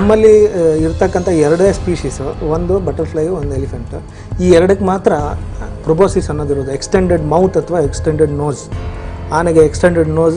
ನಮ್ಮಲ್ಲಿ ಆ, ಇರ್ತಕ್ಕಂಥ ಎರಡೇ ಸ್ಪೀಶೀಸು ಒಂದು ಬಟರ್ಫ್ಲೈ ಒಂದು ಎಲಿಫೆಂಟ್ ಈ ಎರಡಕ್ಕೆ ಮಾತ್ರ ಪ್ರೊಬೋಸಿಸ್ ಅನ್ನೋದಿರೋದು ಎಕ್ಸ್ಟೆಂಡೆಡ್ ಮೌತ್ ಅಥವಾ ಎಕ್ಸ್ಟೆಂಡೆಡ್ ನೋಸ್ ಆನೆಗೆ ಎಕ್ಸ್ಟೆಂಡೆಡ್ ನೋಸ್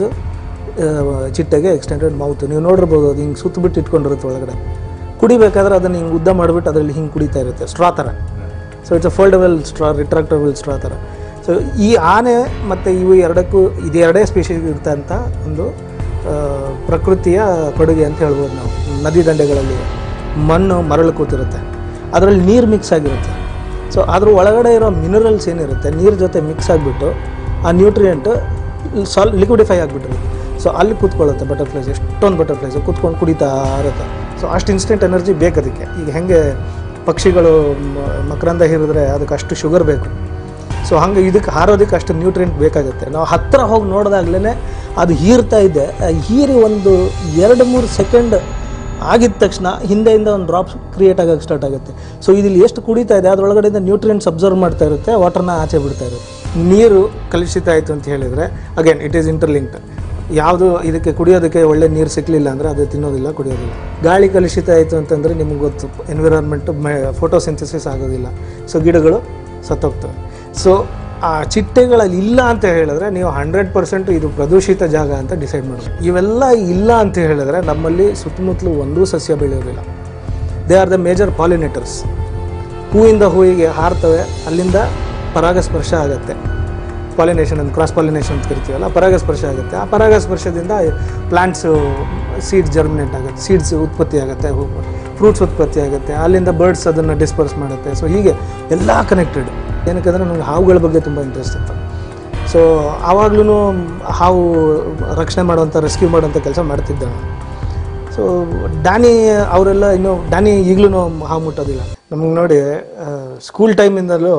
ಚಿಟ್ಟೆಗೆ ಎಕ್ಸ್ಟೆಂಡೆಡ್ ಮೌತ್ ನೀವು ನೋಡಿರ್ಬೋದು ಅದು ಹಿಂಗೆ ಸುತ್ತಬಿಟ್ಟು ಇಟ್ಕೊಂಡಿರುತ್ತೆ ಒಳಗಡೆ ಕುಡಿಬೇಕಾದ್ರೆ ಅದನ್ನು ಹಿಂಗೆ ಉದ್ದ ಮಾಡಿಬಿಟ್ಟು ಅದರಲ್ಲಿ ಹಿಂಗೆ ಕುಡಿತಾ ಇರುತ್ತೆ ಸ್ಟ್ರಾ ಥರ so it's a foldable straw retractable straw ಥರ ಸೊ ಈ ಆನೆ ಮತ್ತು ಇವು ಎರಡಕ್ಕೂ ಇದು ಎರಡೇ ಸ್ಪೀಶೀಸ್ ಇರ್ತಂಥ ಒಂದು ಆ, ಪ್ರಕೃತಿಯ ಕೊಡುಗೆ ಅಂತ ಹೇಳ್ಬೋದು ನಾವು ನದಿ ದಂಡೆಗಳಲ್ಲಿ ಮಣ್ಣು ಮರಳು ಕೂತಿರುತ್ತೆ ಅದರಲ್ಲಿ ನೀರು ಮಿಕ್ಸ್ ಆಗಿರುತ್ತೆ ಸೊ ಅದ್ರ ಒಳಗಡೆ ಇರೋ ಮಿನರಲ್ಸ್ ಏನಿರುತ್ತೆ ನೀರು ಜೊತೆ ಮಿಕ್ಸ್ ಆಗಿಬಿಟ್ಟು ಆ ನ್ಯೂಟ್ರಿಯೆಂಟ್ ಸಾಲ್ ಲಿಕ್ವಿಡಿಫೈ ಆಗಿಬಿಟ್ಟಿರುತ್ತೆ ಸೊ ಅಲ್ಲಿ ಕೂತ್ಕೊಳ್ಳುತ್ತೆ ಬಟರ್ಫ್ಲೈಸ್ ಎಷ್ಟೊಂದು ಬಟರ್ಫ್ಲೈಸ್ ಕೂತ್ಕೊಂಡು ಕುಡಿತಾ ಇರುತ್ತೆ ಸೊ ಅಷ್ಟು ಇನ್ಸ್ಟೆಂಟ್ ಎನರ್ಜಿ ಬೇಕು ಅದಕ್ಕೆ ಈಗ ಹೆಂಗೆ ಪಕ್ಷಿಗಳು ಮ- ಮಕರಂದ ಹೀರಿದ್ರೆ ಅದಕ್ಕೆ ಅಷ್ಟು ಶುಗರ್ ಬೇಕು ಸೊ ಹಂಗೆ ಇದಕ್ಕೆ ಹಾರೋದಕ್ಕೆ ಅಷ್ಟು ನ್ಯೂಟ್ರಿಯೆಂಟ್ ಬೇಕಾಗುತ್ತೆ ನಾವು ಹತ್ತಿರ ಹೋಗಿ ನೋಡಿದಾಗ್ಲೇ ಅದು ಹೀರ್ತಾ ಇದೆ ಆ ಹೀರಿ ಒಂದು ಎರಡು ಮೂರು ಸೆಕೆಂಡ್ ಆಗಿದ ತಕ್ಷಣ ಹಿಂದೆಯಿಂದ ಒಂದು ಡ್ರಾಪ್ಸ್ ಕ್ರಿಯೇಟ್ ಆಗಕ್ಕೆ ಸ್ಟಾರ್ಟ್ ಆಗುತ್ತೆ ಸೊ ಇಲ್ಲಿ ಎಷ್ಟು ಕುಡಿತಾ ಇದೆ ಅದರೊಳಗಡೆಯಿಂದ ನ್ಯೂಟ್ರಿಯೆಂಟ್ಸ್ ಅಬ್ಸರ್ವ್ ಮಾಡ್ತಾ ಇರುತ್ತೆ ವಾಟರ್ನ ಆಚೆ ಬಿಡ್ತಾ ಇರುತ್ತೆ ನೀರು ಕಲುಷಿತ ಆಯಿತು ಅಂತ ಹೇಳಿದರೆ ಅಗೇನ್ ಇಟ್ ಈಸ್ ಇಂಟರ್ಲಿಂಕ್ಡ್ ಯಾವುದು ಇದಕ್ಕೆ ಕುಡಿಯೋದಕ್ಕೆ ಒಳ್ಳೆ ನೀರು ಸಿಕ್ಕಲಿಲ್ಲ ಅಂದರೆ ಅದು ತಿನ್ನೋದಿಲ್ಲ ಕುಡಿಯೋದಿಲ್ಲ ಗಾಳಿ ಕಲುಷಿತ ಆಯಿತು ಅಂತಂದರೆ ನಿಮ್ಗೆ ಗೊತ್ತು ಎನ್ವಿರಾನ್ಮೆಂಟು ಫೋಟೋಸಿಂಥಸಿಸ್ ಆಗೋದಿಲ್ಲ ಸೊ ಗಿಡಗಳು ಸತ್ತೋಗ್ತವೆ ಸೊ ಆ ಚಿಟ್ಟೆಗಳಲ್ಲಿ ಇಲ್ಲ ಅಂತ ಹೇಳಿದ್ರೆ ನೀವು ಹಂಡ್ರೆಡ್ ಪರ್ಸೆಂಟ್ ಇದು ಪ್ರದೂಷಿತ ಜಾಗ ಅಂತ ಡಿಸೈಡ್ ಮಾಡಬೇಕು ಇವೆಲ್ಲ ಇಲ್ಲ ಅಂತ ಹೇಳಿದ್ರೆ ನಮ್ಮಲ್ಲಿ ಸುತ್ತಮುತ್ತಲು ಒಂದೂ ಸಸ್ಯ ಬೆಳೆಯೋದಿಲ್ಲ they are the major pollinators ಹೂವಿಂದ ಹೂವಿಗೆ ಹಾರ್ತವೆ ಅಲ್ಲಿಂದ ಪರಾಗಸ್ಪರ್ಶ ಆಗುತ್ತೆ ಪಾಲಿನೇಷನ್ ಅಂತ ಕ್ರಾಸ್ ಪಾಲಿನೇಷನ್ ಅಂತ ಕರಿತೀವಲ್ಲ ಪರಾಗಸ್ಪರ್ಶ ಆಗುತ್ತೆ ಆ ಪರಾಗಸ್ಪರ್ಶದಿಂದ ಪ್ಲಾಂಟ್ಸು ಸೀಡ್ಸ್ ಜರ್ಮಿನೇಟ್ ಆಗುತ್ತೆ ಸೀಡ್ಸ್ ಉತ್ಪತ್ತಿ ಆಗುತ್ತೆ ಫ್ರೂಟ್ಸ್ ಉತ್ಪತ್ತಿ ಆಗುತ್ತೆ ಅಲ್ಲಿಂದ ಬರ್ಡ್ಸ್ ಅದನ್ನು ಡಿಸ್ಪರ್ಸ್ ಮಾಡುತ್ತೆ ಸೊ ಹೀಗೆ ಎಲ್ಲ ಕನೆಕ್ಟೆಡ್ ಏನಕ್ಕೆ ಅಂದರೆ ನನಗೆ ಹಾವುಗಳ ಬಗ್ಗೆ ತುಂಬ ಇಂಟ್ರೆಸ್ಟ್ ಇತ್ತು ಸೊ ಆವಾಗ್ಲೂ ಹಾವು ರಕ್ಷಣೆ ಮಾಡುವಂಥ ರೆಸ್ಕ್ಯೂ ಮಾಡುವಂಥ ಕೆಲಸ ಮಾಡ್ತಿದ್ದೆ ನಾನು ಸೊ ಡ್ಯಾನಿ ಅವರೆಲ್ಲ ಇನ್ನೂ ಡ್ಯಾನಿ ಈಗಲೂ ಹಾವು ಮುಟ್ಟೋದಿಲ್ಲ ನಮಗೆ ನೋಡಿ ಸ್ಕೂಲ್ ಟೈಮಿಂದಲೂ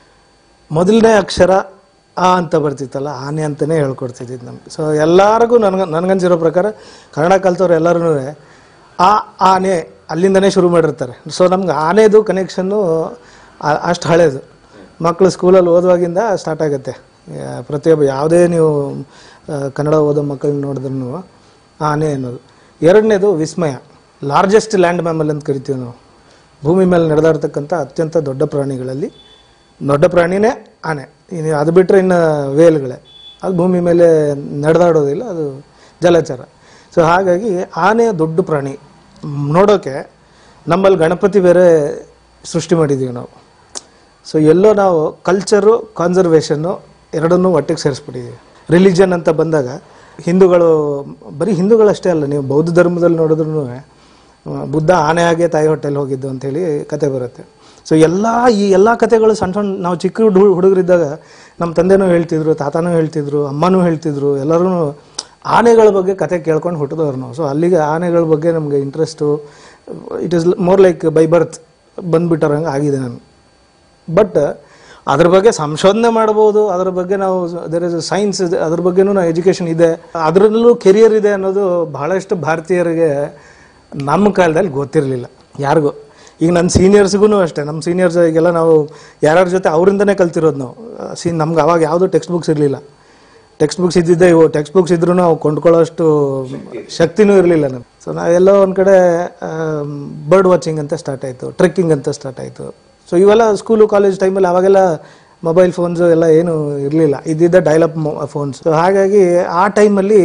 ಮೊದಲನೇ ಅಕ್ಷರ ಆ ಅಂತ ಬರ್ತಿತ್ತಲ್ಲ ಆನೆ ಅಂತಲೇ ಹೇಳ್ಕೊಡ್ತಿದ್ದಿದ್ದು ನಮ್ಗೆ ಸೊ ಎಲ್ಲರಿಗೂ ನನಗೆ ನನಗನ್ಸಿರೋ ಪ್ರಕಾರ ಕನ್ನಡ ಕಲ್ತವ್ರು ಎಲ್ಲರೂ ಆ ಆನೆ ಅಲ್ಲಿಂದನೇ ಶುರು ಮಾಡಿರ್ತಾರೆ ಸೊ ನಮ್ಗೆ ಆನೆದು ಕನೆಕ್ಷನ್ನು ಅಷ್ಟು ಹಳೇದು ಮಕ್ಕಳು ಸ್ಕೂಲಲ್ಲಿ ಓದುವಾಗಿಂದ ಸ್ಟಾರ್ಟ್ ಆಗುತ್ತೆ ಆ, ಪ್ರತಿಯೊಬ್ಬ ಯಾವುದೇ ನೀವು ಆ, ಕನ್ನಡ ಓದೋ ಮಕ್ಕಳನ್ನ ನೋಡಿದ್ರೂ ಆನೆ ಅನ್ನೋದು ಎರಡನೇದು ವಿಸ್ಮಯ ಲಾರ್ಜೆಸ್ಟ್ ಲ್ಯಾಂಡ್ ಮ್ಯಾಮಲ್ ಅಂತ ಕರಿತೀವಿ ನಾವು ಭೂಮಿ ಮೇಲೆ ನಡೆದಾಡ್ತಕ್ಕಂಥ ಅತ್ಯಂತ ದೊಡ್ಡ ಪ್ರಾಣಿಗಳಲ್ಲಿ ದೊಡ್ಡ ಪ್ರಾಣಿನೇ ಆನೆ ಇನ್ನು ಅದು ಬಿಟ್ಟರೆ ಇನ್ನು ವೇಲ್ಗಳೇ ಅದು ಭೂಮಿ ಮೇಲೆ ನಡೆದಾಡೋದಿಲ್ಲ ಅದು ಜಲಚರ ಸೊ ಹಾಗಾಗಿ ಆನೆ ದೊಡ್ಡ ಪ್ರಾಣಿ ಮ್, ನೋಡೋಕೆ ನಮ್ಮಲ್ಲಿ ಗಣಪತಿ ಬೇರೆ ಸೃಷ್ಟಿ ಮಾಡಿದ್ದೀವಿ ನಾವು ಸೊ ಎಲ್ಲೋ ನಾವು ಕಲ್ಚರು ಕಾನ್ಸರ್ವೇಷನ್ನು ಎರಡನ್ನೂ ಒಟ್ಟಿಗೆ ಸೇರಿಸ್ಬಿಟ್ಟಿದ್ದೀವಿ ರಿಲಿಜನ್ ಅಂತ ಬಂದಾಗ ಹಿಂದೂಗಳು ಬರೀ ಹಿಂದೂಗಳಷ್ಟೇ ಅಲ್ಲ ನೀವು ಬೌದ್ಧ ಧರ್ಮದಲ್ಲಿ ನೋಡಿದ್ರೂ ಬುದ್ಧ ಆನೆ ಹಾಗೆ ತಾಯಿ ಹೊಟ್ಟೆಲಿ ಹೋಗಿದ್ದು ಅಂತೇಳಿ ಕತೆ ಬರುತ್ತೆ ಸೊ ಎಲ್ಲ ಈ ಎಲ್ಲ ಕತೆಗಳು ಸಣ್ಣ ಸಣ್ಣ ನಾವು ಚಿಕ್ಕ ಹುಡು ಹುಡುಗರಿದ್ದಾಗ ನಮ್ಮ ತಂದೆನೂ ಹೇಳ್ತಿದ್ರು ತಾತನೂ ಹೇಳ್ತಿದ್ರು ಅಮ್ಮನೂ ಹೇಳ್ತಿದ್ರು ಎಲ್ಲರೂ ಆನೆಗಳ ಬಗ್ಗೆ ಕತೆ ಕೇಳ್ಕೊಂಡು ಹುಟ್ಟಿದವ್ರು ನಾವು ಸೊ ಅಲ್ಲಿಗೆ ಆನೆಗಳ ಬಗ್ಗೆ ನಮಗೆ interest it is more like by birth ಬಂದ್ಬಿಟ್ಟರಂಗೆ ಆಗಿದೆ ನಾನು ಬಟ್ ಅದ್ರ ಬಗ್ಗೆ ಸಂಶೋಧನೆ ಮಾಡ್ಬೋದು ಅದ್ರ ಬಗ್ಗೆ ನಾವು ದೇರ್ ಇಸ್ ಸೈನ್ಸ್ ಅದ್ರ ಬಗ್ಗೆನೂ ನಾವು ಎಜುಕೇಷನ್ ಇದೆ ಅದರಲ್ಲೂ ಕೆರಿಯರ್ ಇದೆ ಅನ್ನೋದು ಬಹಳಷ್ಟು ಭಾರತೀಯರಿಗೆ ನಮ್ಮ ಕಾಲದಲ್ಲಿ ಗೊತ್ತಿರಲಿಲ್ಲ ಯಾರಿಗೂ ಈಗ ನನ್ನ ಸೀನಿಯರ್ಸ್ಗೂ ಅಷ್ಟೇ ನಮ್ಮ ಸೀನಿಯರ್ಸ್ ಈಗೆಲ್ಲ ನಾವು ಯಾರ್ಯಾರ ಜೊತೆ ಅವರಿಂದನೇ ಕಲ್ತಿರೋದು ನಾವು ಸಿ ನಮ್ಗೆ ಅವಾಗ ಯಾವುದೂ ಟೆಕ್ಸ್ಟ್ ಬುಕ್ಸ್ ಇರಲಿಲ್ಲ ಟೆಕ್ಸ್ಟ್ ಬುಕ್ಸ್ ಇದ್ದಿದ್ದೆ ಇವು ಟೆಕ್ಸ್ಟ್ ಬುಕ್ಸ್ ಇದ್ರೂ ನಾವು ಕೊಂಡ್ಕೊಳ್ಳೋಷ್ಟು ಶಕ್ತಿನೂ ಇರಲಿಲ್ಲ ನಮ್ಗೆ ಸೊ ನಾವೆಲ್ಲೋ ಒಂದು ಕಡೆ ಬರ್ಡ್ ವಾಚಿಂಗ್ ಅಂತ ಸ್ಟಾರ್ಟ್ ಆಯಿತು ಟ್ರೆಕ್ಕಿಂಗ್ ಅಂತ ಸ್ಟಾರ್ಟ್ ಆಯಿತು ಸೊ ಇವೆಲ್ಲ ಸ್ಕೂಲು ಕಾಲೇಜ್ ಟೈಮಲ್ಲಿ ಅವಾಗೆಲ್ಲ ಮೊಬೈಲ್ ಫೋನ್ಸ್ ಎಲ್ಲ ಏನು ಇರಲಿಲ್ಲ ಇದ್ದಿದ್ದ ಡೈಲಪ್ ಫೋನ್ಸ್ ಸೊ ಹಾಗಾಗಿ ಆ ಟೈಮಲ್ಲಿ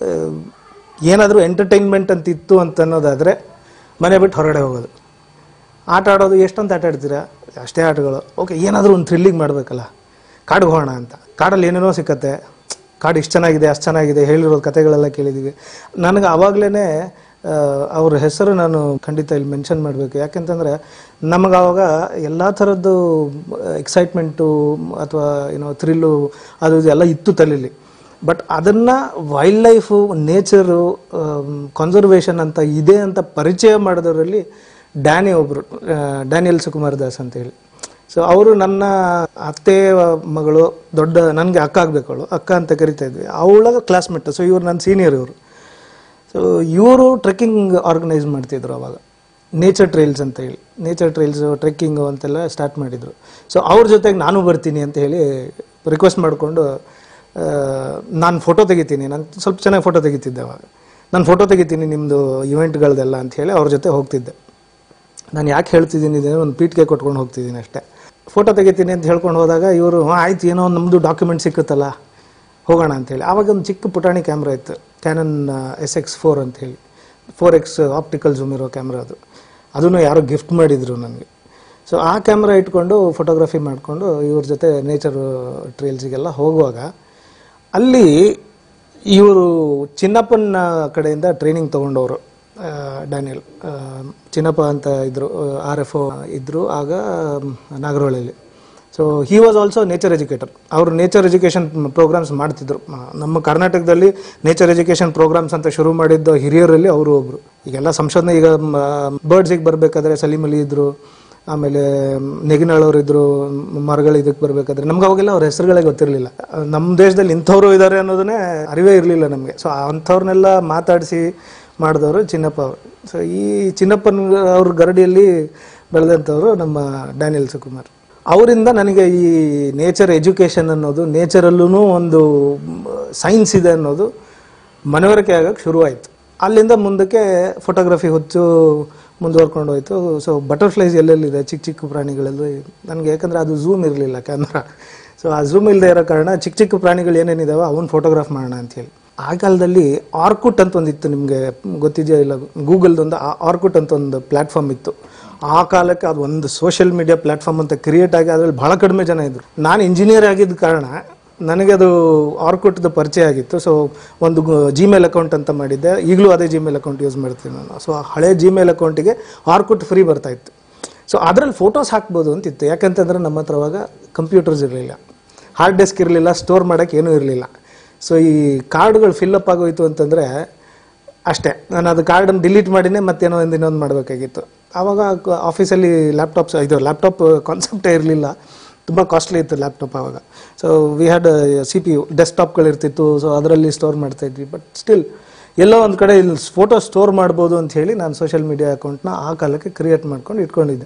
ಏನಾದರೂ ಎಂಟರ್ಟೈನ್ಮೆಂಟ್ ಅಂತ ಇತ್ತು ಅಂತ ಅನ್ನೋದಾದರೆ ಮನೆ ಬಿಟ್ಟು ಹೊರಗಡೆ ಹೋಗೋದು ಆಟ ಆಡೋದು ಎಷ್ಟೊಂದು ಆಟ ಆಡ್ತೀರಾ ಅಷ್ಟೇ ಆಟಗಳು ಓಕೆ ಏನಾದರೂ ಒಂದು ಥ್ರಿಲ್ಲಿಂಗ್ ಮಾಡಬೇಕಲ್ಲ ಕಾಡಿಗೆ ಹೋಗೋಣ ಅಂತ ಕಾಡಲ್ಲಿ ಏನೇನೋ ಸಿಕ್ಕತ್ತೆ ಕಾಡು ಇಷ್ಟು ಚೆನ್ನಾಗಿದೆ ಅಷ್ಟು ಚೆನ್ನಾಗಿದೆ ಹೇಳಿರೋದು ಕತೆಗಳೆಲ್ಲ ಕೇಳಿದ್ದೀವಿ ನನಗೆ ಆವಾಗಲೇ ಅವ್ರ ಹೆಸರು ನಾನು ಖಂಡಿತ ಇಲ್ಲಿ ಮೆನ್ಷನ್ ಮಾಡಬೇಕು ಯಾಕೆಂತಂದರೆ ನಮಗೆ ಆವಾಗ ಎಲ್ಲ ಥರದ್ದು ಎಕ್ಸೈಟ್ಮೆಂಟು ಅಥವಾ ಏನೋ ಥ್ರಿಲ್ಲು ಅದು ಇದು ಎಲ್ಲ ಇತ್ತು ತಲೆಯಲ್ಲಿ ಬಟ್ ಅದನ್ನು ವೈಲ್ಡ್ ಲೈಫು ನೇಚರು ಕನ್ಸರ್ವೇಷನ್ ಅಂತ ಇದೆ ಅಂತ ಪರಿಚಯ ಮಾಡಿದವರಲ್ಲಿ ಡ್ಯಾನಿ ಒಬ್ಬರು ಡ್ಯಾನಿಯಲ್ ಸುಕುಮಾರ್ ದಾಸ್ ಅಂತ ಹೇಳಿ ಸೊ ಅವರು ನನ್ನ ಅತ್ತೆ ಮಗಳು ದೊಡ್ಡ ನನಗೆ ಅಕ್ಕ ಆಗಬೇಕು ಅವಳು ಅಕ್ಕ ಅಂತ ಕರಿತಾ ಇದ್ವಿ ಅವಳ ಕ್ಲಾಸ್ಮೇಟ್ ಸೊ ಇವ್ರು ನನ್ನ ಸೀನಿಯರ್ ಇವರು ಸೊ ಇವರು ಟ್ರೆಕ್ಕಿಂಗ್ ಆರ್ಗನೈಸ್ ಮಾಡ್ತಿದ್ರು ಅವಾಗ ನೇಚರ್ ಟ್ರೈಲ್ಸ್ ಅಂತ ಹೇಳಿ ನೇಚರ್ ಟ್ರೈಲ್ಸು ಟ್ರೆಕ್ಕಿಂಗು ಅಂತೆಲ್ಲ ಸ್ಟಾರ್ಟ್ ಮಾಡಿದರು ಸೊ ಅವ್ರ ಜೊತೆಗೆ ನಾನು ಬರ್ತೀನಿ ಅಂತ ಹೇಳಿ ರಿಕ್ವೆಸ್ಟ್ ಮಾಡಿಕೊಂಡು ನಾನು ಫೋಟೋ ತೆಗಿತೀನಿ ನಾನು ಸ್ವಲ್ಪ ಚೆನ್ನಾಗಿ ಫೋಟೋ ತೆಗಿತಿದ್ದೆ ಅವಾಗ ನಾನು ಫೋಟೋ ತೆಗಿತೀನಿ ನಿಮ್ಮದು ಇವೆಂಟ್ಗಳದೆಲ್ಲ ಅಂತ ಹೇಳಿ ಅವ್ರ ಜೊತೆ ಹೋಗ್ತಿದ್ದೆ ನಾನು ಯಾಕೆ ಹೇಳ್ತಿದ್ದೀನಿ ಇದೇನೋ ಒಂದು ಪೀಠಿಗೆ ಕೊಟ್ಕೊಂಡು ಹೋಗ್ತಿದ್ದೀನಿ ಅಷ್ಟೇ ಫೋಟೋ ತೆಗಿತೀನಿ ಅಂತ ಹೇಳ್ಕೊಂಡು ಹೋದಾಗ ಇವರು ಹಾಂ ಆಯ್ತು ಏನೋ ಒಂದು ನಮ್ಮದು ಡಾಕ್ಯುಮೆಂಟ್ ಸಿಕ್ಕುತ್ತಲ್ಲ ಹೋಗೋಣ ಅಂತೇಳಿ ಆವಾಗ ಒಂದು ಚಿಕ್ಕ ಪುಟಾಣಿ ಕ್ಯಾಮ್ರಾ ಇತ್ತು ಕ್ಯಾನನ್ ಎಸ್ ಎಕ್ಸ್ ಫೋರ್ ಅಂತೇಳಿ ಫೋರ್ ಎಕ್ಸ್ ಆಪ್ಟಿಕಲ್ ಜೂಮ್ ಇರೋ ಕ್ಯಾಮ್ರಾ ಅದು ಅದನ್ನು ಯಾರೋ ಗಿಫ್ಟ್ ಮಾಡಿದರು ನನಗೆ ಸೊ ಆ ಕ್ಯಾಮ್ರಾ ಇಟ್ಕೊಂಡು ಫೋಟೋಗ್ರಫಿ ಮಾಡಿಕೊಂಡು ಇವ್ರ ಜೊತೆ ನೇಚರ್ ಟ್ರೇಲ್ಸಿಗೆಲ್ಲ ಹೋಗುವಾಗ ಅಲ್ಲಿ ಇವರು ಚಿನ್ನಪ್ಪನ ಕಡೆಯಿಂದ ಟ್ರೈನಿಂಗ್ ತೊಗೊಂಡವರು ಡ್ಯಾನಿಯಲ್ ಆ, ಚಿನ್ನಪ್ಪ ಅಂತ ಇದ್ರು ಆರ್ ಎಫ್ ಒ ಇದ್ರು ಆಗ ನಾಗರಹೊಳೆಯಲ್ಲಿ so he was also nature educator ಅವರು ನೇಚರ್ ಎಜುಕೇಷನ್ ಪ್ರೋಗ್ರಾಮ್ಸ್ ಮಾಡ್ತಿದ್ರು ಆ, ನಮ್ಮ ಕರ್ನಾಟಕದಲ್ಲಿ ನೇಚರ್ ಎಜುಕೇಷನ್ ಪ್ರೋಗ್ರಾಮ್ಸ್ ಅಂತ ಶುರು ಮಾಡಿದ್ದ ಹಿರಿಯರಲ್ಲಿ ಅವರು ಒಬ್ರು ಈಗೆಲ್ಲ ಸಂಶೋಧನೆ ಈಗ ಬರ್ಡ್ಸಿಗೆ ಬರಬೇಕಾದ್ರೆ ಸಲೀಮ್ ಅಲಿ ಇದ್ರು ಆಮೇಲೆ ನೆಗಿನಾಳವ್ರು ಇದ್ರು ಮರಗಳು ಇದಕ್ಕೆ ಬರಬೇಕಾದ್ರೆ ನಮ್ಗೆ ಅವಾಗೆಲ್ಲ ಅವ್ರ ಹೆಸರುಗಳೇ ಗೊತ್ತಿರಲಿಲ್ಲ ನಮ್ಮ ದೇಶದಲ್ಲಿ ಇಂಥವ್ರು ಇದ್ದಾರೆ ಅನ್ನೋದನ್ನೇ ಅರಿವೇ ಇರಲಿಲ್ಲ ನಮಗೆ ಸೊ ಅಂಥವ್ರನ್ನೆಲ್ಲ ಮಾತಾಡಿಸಿ ಮಾಡಿದವರು ಚಿನ್ನಪ್ಪ ಅವರು ಸೊ ಈ ಚಿನ್ನಪ್ಪನ ಅವ್ರ ಗರಡಿಯಲ್ಲಿ ಬೆಳೆದಂಥವ್ರು ನಮ್ಮ ಡ್ಯಾನಿಯಲ್ ಸುಕುಮಾರ್ ಅವರಿಂದ ನನಗೆ ಈ ನೇಚರ್ ಎಜುಕೇಷನ್ ಅನ್ನೋದು ನೇಚರಲ್ಲೂ ಒಂದು ಸೈನ್ಸ್ ಇದೆ ಅನ್ನೋದು ಮನವರಿಕೆ ಆಗಕ್ಕೆ ಶುರುವಾಯಿತು ಅಲ್ಲಿಂದ ಮುಂದಕ್ಕೆ ಫೋಟೋಗ್ರಫಿ ಹುಚ್ಚು ಮುಂದುವರ್ಕೊಂಡು ಹೋಯ್ತು ಸೊ ಬಟರ್ಫ್ಲೈಸ್ ಎಲ್ಲೆಲ್ಲಿದೆ ಚಿಕ್ಕ ಚಿಕ್ಕ ಪ್ರಾಣಿಗಳಲ್ಲಿ ನನಗೆ ಯಾಕಂದರೆ ಅದು ಝೂಮ್ ಇರಲಿಲ್ಲ ಕ್ಯಾಮ್ರಾ ಸೊ ಆ ಝೂಮ್ ಇಲ್ಲದೆ ಇರೋ ಕಾರಣ ಚಿಕ್ಕ ಚಿಕ್ಕ ಪ್ರಾಣಿಗಳು ಏನೇನಿದಾವೆ ಅವನ್ನ ಫೋಟೋಗ್ರಾಫ್ ಮಾಡೋಣ ಅಂತೇಳಿ ಆ ಕಾಲದಲ್ಲಿ ಆರ್ಕುಟ್ ಅಂತ ಒಂದಿತ್ತು ನಿಮಗೆ ಗೊತ್ತಿದೆಯಾ ಇಲ್ಲ ಗೂಗಲ್ದೊಂದು ಆರ್ಕುಟ್ ಅಂತ ಒಂದು ಪ್ಲ್ಯಾಟ್ಫಾರ್ಮ್ ಇತ್ತು ಆ ಕಾಲಕ್ಕೆ ಅದು ಒಂದು ಸೋಷಿಯಲ್ ಮೀಡಿಯಾ ಪ್ಲ್ಯಾಟ್ಫಾರ್ಮ್ ಅಂತ ಕ್ರಿಯೇಟ್ ಆಗಿ ಅದರಲ್ಲಿ ಬಹಳ ಕಡಿಮೆ ಜನ ಇದ್ರು ನಾನು ಇಂಜಿನಿಯರ್ ಆಗಿದ್ದ ಕಾರಣ ನನಗೆ ಅದು ಆರ್ಕುಟ್ದು ಪರಿಚಯ ಆಗಿತ್ತು ಸೊ ಒಂದು ಜಿಮೇಲ್ ಅಕೌಂಟ್ ಅಂತ ಮಾಡಿದ್ದೆ ಈಗಲೂ ಅದೇ ಜಿಮೇಲ್ ಅಕೌಂಟ್ ಯೂಸ್ ಮಾಡ್ತೀನಿ ನಾನು ಸೊ ಆ ಹಳೆ ಜಿಮೇಲ್ ಅಕೌಂಟಿಗೆ ಆರ್ಕುಟ್ ಫ್ರೀ ಬರ್ತಾ ಇತ್ತು ಸೊ ಅದರಲ್ಲಿ ಫೋಟೋಸ್ ಹಾಕ್ಬೋದು ಅಂತಿತ್ತು ಯಾಕಂತಂದ್ರೆ ನಮ್ಮ ಹತ್ರ ಅವಾಗ ಕಂಪ್ಯೂಟರ್ಸ್ ಇರಲಿಲ್ಲ ಹಾರ್ಡ್ ಡಿಸ್ಕ್ ಇರಲಿಲ್ಲ ಸ್ಟೋರ್ ಮಾಡೋಕ್ಕೆ ಏನೂ ಇರಲಿಲ್ಲ ಸೊ ಈ ಕಾರ್ಡ್ಗಳು ಫಿಲ್ಲಪ್ ಆಗೋಯ್ತು ಅಂತಂದರೆ ಅಷ್ಟೇ ನಾನು ಅದು ಕಾರ್ಡನ್ನು ಡಿಲೀಟ್ ಮಾಡಿನೇ ಮತ್ತೇನೋ ಒಂದು ಇನ್ನೊಂದು ಮಾಡಬೇಕಾಗಿತ್ತು ಆವಾಗ ಆಫೀಸಲ್ಲಿ ಲ್ಯಾಪ್ಟಾಪ್ಸ್ ಇದು ಲ್ಯಾಪ್ಟಾಪ್ ಕಾನ್ಸೆಪ್ಟೇ ಇರಲಿಲ್ಲ ತುಂಬ ಕಾಸ್ಟ್ಲಿ ಇತ್ತು ಲ್ಯಾಪ್ಟಾಪ್ ಆವಾಗ so we had C P U ಡೆಸ್ಕ್ಟಾಪ್ಗಳಿರ್ತಿತ್ತು ಸೊ ಅದರಲ್ಲಿ ಸ್ಟೋರ್ ಮಾಡ್ತಾ ಇದ್ವಿ ಬಟ್ ಸ್ಟಿಲ್ ಎಲ್ಲೋ ಒಂದು ಕಡೆ ಇಲ್ಲಿ ಫೋಟೋ ಸ್ಟೋರ್ ಮಾಡ್ಬೋದು ಅಂತ ಹೇಳಿ ನಾನು ಸೋಷಿಯಲ್ ಮೀಡಿಯಾ ಅಕೌಂಟ್ನ ಆ ಕಾಲಕ್ಕೆ ಕ್ರಿಯೇಟ್ ಮಾಡ್ಕೊಂಡು ಇಟ್ಕೊಂಡಿದ್ದೆ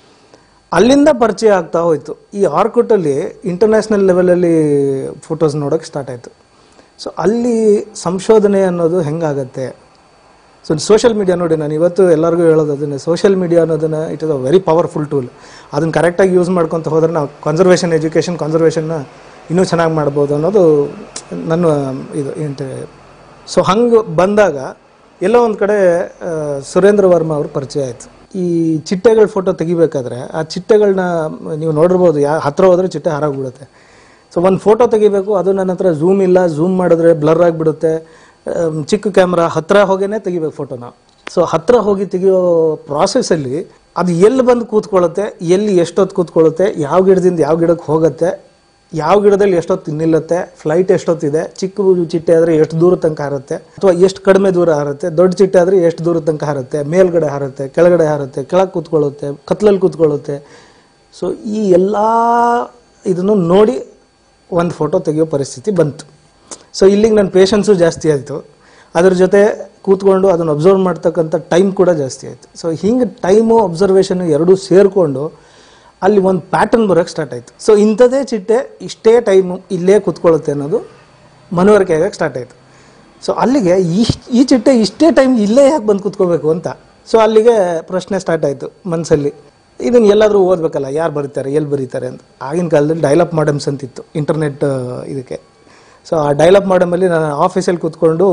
ಅಲ್ಲಿಂದ ಪರಿಚಯ ಆಗ್ತಾ ಹೋಯ್ತು ಈ ಆರ್ಕುಟಲ್ಲಿ ಇಂಟರ್ನ್ಯಾಷನಲ್ ಲೆವೆಲಲ್ಲಿ ಫೋಟೋಸ್ ನೋಡೋಕ್ಕೆ ಸ್ಟಾರ್ಟ್ ಆಯಿತು ಸೊ ಅಲ್ಲಿ ಸಂಶೋಧನೆ ಅನ್ನೋದು ಹೆಂಗಾಗತ್ತೆ ಸೊ ಸೋಷಿಯಲ್ ಮೀಡಿಯಾ ನೋಡಿ ನಾನು ಇವತ್ತು ಎಲ್ಲರಿಗೂ ಹೇಳೋದು ಅದನ್ನೇ ಸೋಷಿಯಲ್ ಮೀಡಿಯಾ ಅನ್ನೋದನ್ನು it is a very powerful tool ಅದನ್ನು ಕರೆಕ್ಟಾಗಿ ಯೂಸ್ ಮಾಡ್ಕೊತ ಹೋದ್ರೆ ನಾವು ಕನ್ಸರ್ವೇಷನ್ ಎಜುಕೇಷನ್ ಕನ್ಸರ್ವೇಷನ್ನ ಇನ್ನೂ ಚೆನ್ನಾಗಿ ಮಾಡ್ಬೋದು ಅನ್ನೋದು ನನ್ನ ಇದು ఏంటి ಸೊ ಹಂಗೆ ಬಂದಾಗ ಎಲ್ಲೋ ಒಂದು ಕಡೆ ಆ, ಸುರೇಂದ್ರ ವರ್ಮ ಅವ್ರ ಪರಿಚಯ ಆಯಿತು ಈ ಚಿಟ್ಟೆಗಳ ಫೋಟೋ ತೆಗಿಬೇಕಾದ್ರೆ ಆ ಚಿಟ್ಟೆಗಳನ್ನ ನೀವು ನೋಡಿರ್ಬೋದು ಯಾ ಹತ್ರ ಹೋದ್ರೆ ಚಿಟ್ಟೆ ಹಾರಾಗ್ಬಿಡುತ್ತೆ ಸೊ ಒಂದು ಫೋಟೋ ತೆಗಿಬೇಕು ಅದು ನನ್ನ ಹತ್ರ ಝೂಮ್ ಇಲ್ಲ ಝೂಮ್ ಮಾಡಿದ್ರೆ ಬ್ಲರ್ ಆಗಿಬಿಡುತ್ತೆ ಆಮ್, ಚಿಕ್ಕ ಕ್ಯಾಮ್ರಾ ಹತ್ರ ಹೋಗೇನೆ ತೆಗಿಬೇಕು ಫೋಟೋನ ಸೊ ಹತ್ರ ಹೋಗಿ ತೆಗಿಯೋ ಪ್ರಾಸೆಸ್ಸಲ್ಲಿ ಅದು ಎಲ್ಲಿ ಬಂದು ಕೂತ್ಕೊಳ್ಳುತ್ತೆ ಎಲ್ಲಿ ಎಷ್ಟೊತ್ತು ಕೂತ್ಕೊಳ್ಳುತ್ತೆ ಯಾವ ಗಿಡದಿಂದ ಯಾವ ಗಿಡಕ್ಕೆ ಹೋಗುತ್ತೆ ಯಾವ ಗಿಡದಲ್ಲಿ ಎಷ್ಟೊತ್ತು ನಿಲ್ಲುತ್ತೆ ಫ್ಲೈಟ್ ಎಷ್ಟೊತ್ತಿದೆ ಚಿಕ್ಕ ಚಿಟ್ಟೆ ಆದರೆ ಎಷ್ಟು ದೂರ ತನಕ ಹಾರುತ್ತೆ ಅಥವಾ ಎಷ್ಟು ಕಡಿಮೆ ದೂರ ಹಾರುತ್ತೆ ದೊಡ್ಡ ಚಿಟ್ಟೆ ಆದರೆ ಎಷ್ಟು ದೂರ ತನಕ ಹಾರುತ್ತೆ ಮೇಲ್ಗಡೆ ಹಾರುತ್ತೆ ಕೆಳಗಡೆ ಹಾರುತ್ತೆ ಕೆಳಗೆ ಕೂತ್ಕೊಳ್ಳುತ್ತೆ ಕತ್ಲಲ್ಲಿ ಕೂತ್ಕೊಳ್ಳುತ್ತೆ ಸೊ ಈ ಎಲ್ಲ ಇದನ್ನು ನೋಡಿ ಒಂದು ಫೋಟೋ ತೆಗೆಯೋ ಪರಿಸ್ಥಿತಿ ಬಂತು ಸೊ ಇಲ್ಲಿಗೆ ನನ್ನ ಪೇಷನ್ಸು ಜಾಸ್ತಿ ಆಯಿತು ಅದ್ರ ಜೊತೆ ಕೂತ್ಕೊಂಡು ಅದನ್ನು ಅಬ್ಸರ್ವ್ ಮಾಡ್ತಕ್ಕಂಥ ಟೈಮ್ ಕೂಡ ಜಾಸ್ತಿ ಆಯಿತು ಸೊ ಹಿಂಗೆ ಟೈಮು ಅಬ್ಸರ್ವೇಷನ್ ಎರಡೂ ಸೇರಿಕೊಂಡು ಅಲ್ಲಿ ಒಂದು ಪ್ಯಾಟರ್ನ್ ಬರೋಕ್ಕೆ ಸ್ಟಾರ್ಟ್ ಆಯಿತು ಸೊ ಇಂಥದ್ದೇ ಚಿಟ್ಟೆ ಇಷ್ಟೇ ಟೈಮು ಇಲ್ಲೇ ಕೂತ್ಕೊಳ್ಳುತ್ತೆ ಅನ್ನೋದು ಮನವರಿಕೆ ಆಗಕ್ಕೆ ಸ್ಟಾರ್ಟ್ ಆಯಿತು ಸೊ ಅಲ್ಲಿಗೆ ಈ ಈ ಚಿಟ್ಟೆ ಇಷ್ಟೇ ಟೈಮ್ ಇಲ್ಲೇ ಯಾಕೆ ಬಂದು ಕೂತ್ಕೋಬೇಕು ಅಂತ ಸೊ ಅಲ್ಲಿಗೆ ಪ್ರಶ್ನೆ ಸ್ಟಾರ್ಟ್ ಆಯಿತು ಮನಸ್ಸಲ್ಲಿ ಇದನ್ನು ಎಲ್ಲಾದರೂ ಓದಬೇಕಲ್ಲ ಯಾರು ಬರೀತಾರೆ ಎಲ್ಲಿ ಬರೀತಾರೆ ಅಂತ ಆಗಿನ ಕಾಲದಲ್ಲಿ ಡೈಲಪ್ ಮಾಡಮ್ಸ್ ಅಂತಿತ್ತು ಇಂಟರ್ನೆಟ್ ಇದಕ್ಕೆ ಸೊ ಆ ಡೈಲಪ್ ಮಾಡಮಲ್ಲಿ ನಾನು ಆಫೀಸಲ್ಲಿ ಕೂತ್ಕೊಂಡು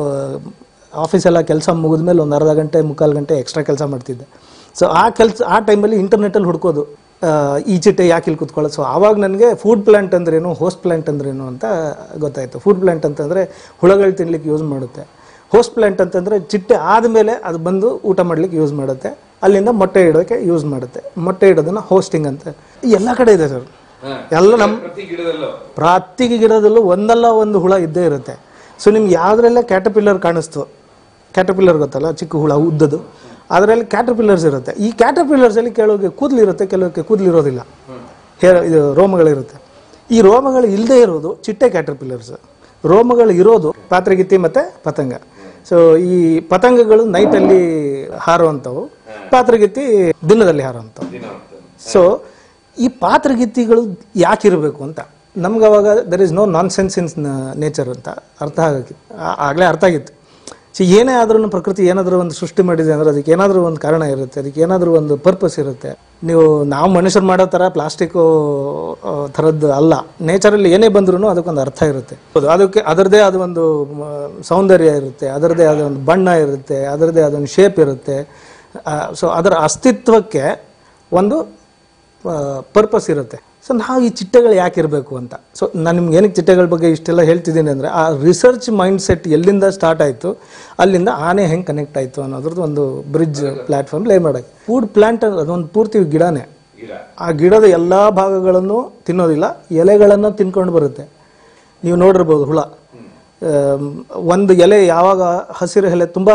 ಆಫೀಸೆಲ್ಲ ಕೆಲಸ ಮುಗಿದ್ಮೇಲೆ ಒಂದು ಅರ್ಧ ಗಂಟೆ ಮುಕ್ಕಾಲು ಗಂಟೆ ಎಕ್ಸ್ಟ್ರಾ ಕೆಲಸ ಮಾಡ್ತಿದ್ದೆ ಸೊ ಆ ಕೆಲಸ ಆ ಟೈಮಲ್ಲಿ ಇಂಟರ್ನೆಟ್ಟಲ್ಲಿ ಹುಡ್ಕೋದು ಆ, ಈ ಚಿಟ್ಟೆ ಯಾಕೆ ಇಲ್ಲಿ ಕೂತ್ಕೊಳ್ಳೋದು ಸೊ ಆವಾಗ ನನಗೆ ಫುಡ್ ಪ್ಲಾಂಟ್ ಅಂದ್ರೇನು ಹೋಸ್ಟ್ ಪ್ಲಾಂಟ್ ಅಂದ್ರೇನು ಅಂತ ಗೊತ್ತಾಯಿತು ಫುಡ್ ಪ್ಲಾಂಟ್ ಅಂತಂದರೆ ಹುಳಗಳು ತಿನ್ಲಿಕ್ಕೆ ಯೂಸ್ ಮಾಡುತ್ತೆ ಹೋಸ್ಟ್ ಪ್ಲಾಂಟ್ ಅಂತಂದರೆ ಚಿಟ್ಟೆ ಆದಮೇಲೆ ಅದು ಬಂದು ಊಟ ಮಾಡ್ಲಿಕ್ಕೆ ಯೂಸ್ ಮಾಡುತ್ತೆ ಅಲ್ಲಿಂದ ಮೊಟ್ಟೆ ಇಡೋಕ್ಕೆ ಯೂಸ್ ಮಾಡುತ್ತೆ ಮೊಟ್ಟೆ ಇಡೋದನ್ನ ಹೋಸ್ಟಿಂಗ್ ಅಂತ ಎಲ್ಲ ಕಡೆ ಇದೆ ಸರ್ ಎಲ್ಲ ನಮ್ಮ ಪ್ರತಿ ಗಿಡದಲ್ಲೂ ಪ್ರತಿ ಗಿಡದಲ್ಲೂ ಒಂದಲ್ಲ ಒಂದು ಹುಳ ಇದ್ದೇ ಇರುತ್ತೆ ಸೊ ನಿಮ್ಗೆ ಯಾವುದ್ರೆಲ್ಲ ಕ್ಯಾಟಪಿಲ್ಲರ್ ಕಾಣಿಸ್ತು ಕ್ಯಾಟಪಿಲ್ಲರ್ ಗೊತ್ತಲ್ಲ ಚಿಕ್ಕ ಹುಳ ಉದ್ದದು ಅದರಲ್ಲಿ ಕ್ಯಾಟಪಿಲ್ಲರ್ಸ್ ಇರುತ್ತೆ ಈ ಕ್ಯಾಟಪಿಲ್ಲರ್ಸಲ್ಲಿ ಕೆಲವಕ್ಕೆ ಕೂದಲಿರುತ್ತೆ ಕೆಲವಕ್ಕೆ ಕೂದಲಿರೋದಿಲ್ಲ ಹೇರ್ ಇದು ರೋಮಗಳಿರುತ್ತೆ ಈ ರೋಮಗಳು ಇಲ್ಲದೆ ಇರೋದು ಚಿಟ್ಟೆ ಕ್ಯಾಟರ್ಪಿಲ್ಲರ್ಸ್ ರೋಮಗಳು ಇರೋದು ಪಾತ್ರಗಿತ್ತಿ ಮತ್ತು ಪತಂಗ ಸೊ ಈ ಪತಂಗಗಳು ನೈಟಲ್ಲಿ ಹಾರುವಂಥವು ಪಾತ್ರಗಿತ್ತಿ ದಿನದಲ್ಲಿ ಹಾರುವಂಥವು ದಿನ ಅಂತ ಸೊ ಈ ಪಾತ್ರಗಿತ್ತಿಗಳು ಯಾಕಿರಬೇಕು ಅಂತ ನಮ್ಗೆ ಅವಾಗ there is no nonsense in nature ಅಂತ ಅರ್ಥ ಆಗಕ್ಕೆ ಆಗಲೇ ಅರ್ಥ ಆಗಿತ್ತು ಸೊ ಏನೇ ಆದ್ರೂ ಪ್ರಕೃತಿ ಏನಾದರೂ ಒಂದು ಸೃಷ್ಟಿ ಮಾಡಿದೆ ಅಂದ್ರೆ ಅದಕ್ಕೆ ಏನಾದರೂ ಒಂದು ಕಾರಣ ಇರುತ್ತೆ ಅದಕ್ಕೆ ಏನಾದರೂ ಒಂದು ಪರ್ಪಸ್ ಇರುತ್ತೆ ನೀವು ನಾವು ಮನುಷ್ಯರು ಮಾಡೋ ಥರ ಪ್ಲಾಸ್ಟಿಕ್ಕು ಥರದ್ದು ಅಲ್ಲ ನೇಚರಲ್ಲಿ ಏನೇ ಬಂದ್ರೂ ಅದಕ್ಕೊಂದು ಅರ್ಥ ಇರುತ್ತೆ ಹೌದು ಅದಕ್ಕೆ ಅದರದೇ ಆದ ಒಂದು ಮ, ಸೌಂದರ್ಯ ಇರುತ್ತೆ ಅದರದೇ ಆದ ಒಂದು ಬಣ್ಣ ಇರುತ್ತೆ ಅದರದೇ ಆದ ಒಂದು ಶೇಪ್ ಇರುತ್ತೆ ಸೊ ಅದರ ಅಸ್ತಿತ್ವಕ್ಕೆ ಒಂದು ಪರ್ಪಸ್ ಇರುತ್ತೆ ಸೊ ನಾವು ಈ ಚಿಟ್ಟೆಗಳು ಯಾಕೆ ಇರಬೇಕು ಅಂತ ಸೊ ನಾನು ನಿಮ್ಗೆ ಏನಕ್ಕೆ ಚಿಟ್ಟೆಗಳ ಬಗ್ಗೆ ಇಷ್ಟೆಲ್ಲ ಹೇಳ್ತಿದ್ದೀನಿ ಅಂದರೆ ಆ ರಿಸರ್ಚ್ ಮೈಂಡ್ ಸೆಟ್ ಎಲ್ಲಿಂದ ಸ್ಟಾರ್ಟ್ ಆಯಿತು ಅಲ್ಲಿಂದ ಆನೆ ಹೆಂಗೆ ಕನೆಕ್ಟ್ ಆಯಿತು ಅನ್ನೋದ್ರದ್ದು ಒಂದು ಬ್ರಿಡ್ಜ್ ಪ್ಲ್ಯಾಟ್ಫಾರ್ಮ್ ಲೇ ಮಾಡೋಕ್ಕೆ ಫುಡ್ ಪ್ಲಾಂಟ್ ಅದೊಂದು ಪೂರ್ತಿ ಗಿಡನೇ ಆ ಗಿಡದ ಎಲ್ಲ ಭಾಗಗಳನ್ನು ತಿನ್ನೋದಿಲ್ಲ ಎಲೆಗಳನ್ನು ತಿನ್ಕೊಂಡು ಬರುತ್ತೆ ನೀವು ನೋಡಿರ್ಬೋದು ಹುಳ ಆಮ್, ಒಂದು ಎಲೆ ಯಾವಾಗ ಹಸಿರು ಎಲೆ ತುಂಬ